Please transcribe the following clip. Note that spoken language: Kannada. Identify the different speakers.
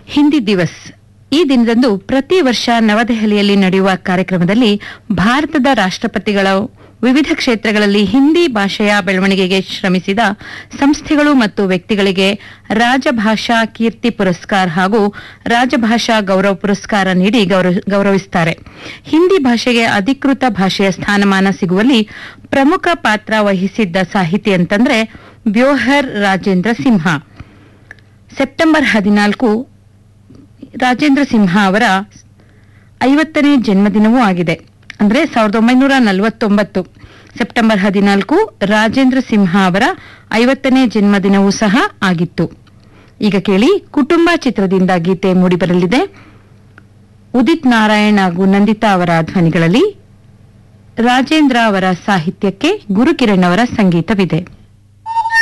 Speaker 1: ಹಿಂದಿ ದಿವಸ್ ಈ ದಿನದಂದು ಪ್ರತಿ ವರ್ಷ ನವದೆಹಲಿಯಲ್ಲಿ ನಡೆಯುವ ಕಾರ್ಯಕ್ರಮದಲ್ಲಿ ಭಾರತದ ರಾಷ್ಟ್ರಪತಿಗಳ ವಿವಿಧ ಕ್ಷೇತ್ರಗಳಲ್ಲಿ ಹಿಂದಿ ಭಾಷೆಯ ಬೆಳವಣಿಗೆಗೆ ಶ್ರಮಿಸಿದ ಸಂಸ್ಥೆಗಳು ಮತ್ತು ವ್ಯಕ್ತಿಗಳಿಗೆ ರಾಜಭಾಷಾ ಕೀರ್ತಿ ಪುರಸ್ಕಾರ ಹಾಗೂ ರಾಜಭಾಷಾ ಗೌರವ ಪುರಸ್ಕಾರ ನೀಡಿ ಗೌರವ- ಗೌರವಿಸುತ್ತಾರೆ ಹಿಂದಿ ಭಾಷೆಗೆ ಅಧಿಕೃತ ಭಾಷೆಯ ಸ್ಥಾನಮಾನ ಸಿಗುವಲ್ಲಿ ಪ್ರಮುಖ ಪಾತ್ರ ವಹಿಸಿದ್ದ ಸಾಹಿತಿ ಅಂತಂದ್ರೆ ವ್ಯೋಹರ್ ರಾಜೇಂದ್ರ ಸಿಂಹ ಸೆಪ್ಟೆಂಬರ್ ಹದಿನಾಲ್ಕು ರಾಜೇಂದ್ರ ಸಿಂಹ ಅವರ ಐವತ್ತನೇ ಜನ್ಮದಿನವೂ ಆಗಿದೆ ಅಂದ್ರೆ ಸಾವಿರದ ಒಂಬೈನೂರ ನಲವತ್ತೊಂಬತ್ತು ಸೆಪ್ಟೆಂಬರ್ ಹದಿನಾಲ್ಕು ರಾಜೇಂದ್ರ ಸಿಂಹ ಅವರ ಐವತ್ತನೇ ಜನ್ಮದಿನವೂ ಸಹ ಆಗಿತ್ತು ಈಗ ಕೇಳಿ ಕುಟುಂಬ ಚಿತ್ರದಿಂದ ಗೀತೆ ಮೂಡಿಬರಲಿದೆ ಉದಿತ್ ನಾರಾಯಣ್ ಹಾಗೂ ನಂದಿತಾ ಅವರ ಧ್ವನಿಗಳಲ್ಲಿ ರಾಜೇಂದ್ರ ಅವರ ಸಾಹಿತ್ಯಕ್ಕೆ ಗುರುಕಿರಣ್ ಅವರ ಸಂಗೀತವಿದೆ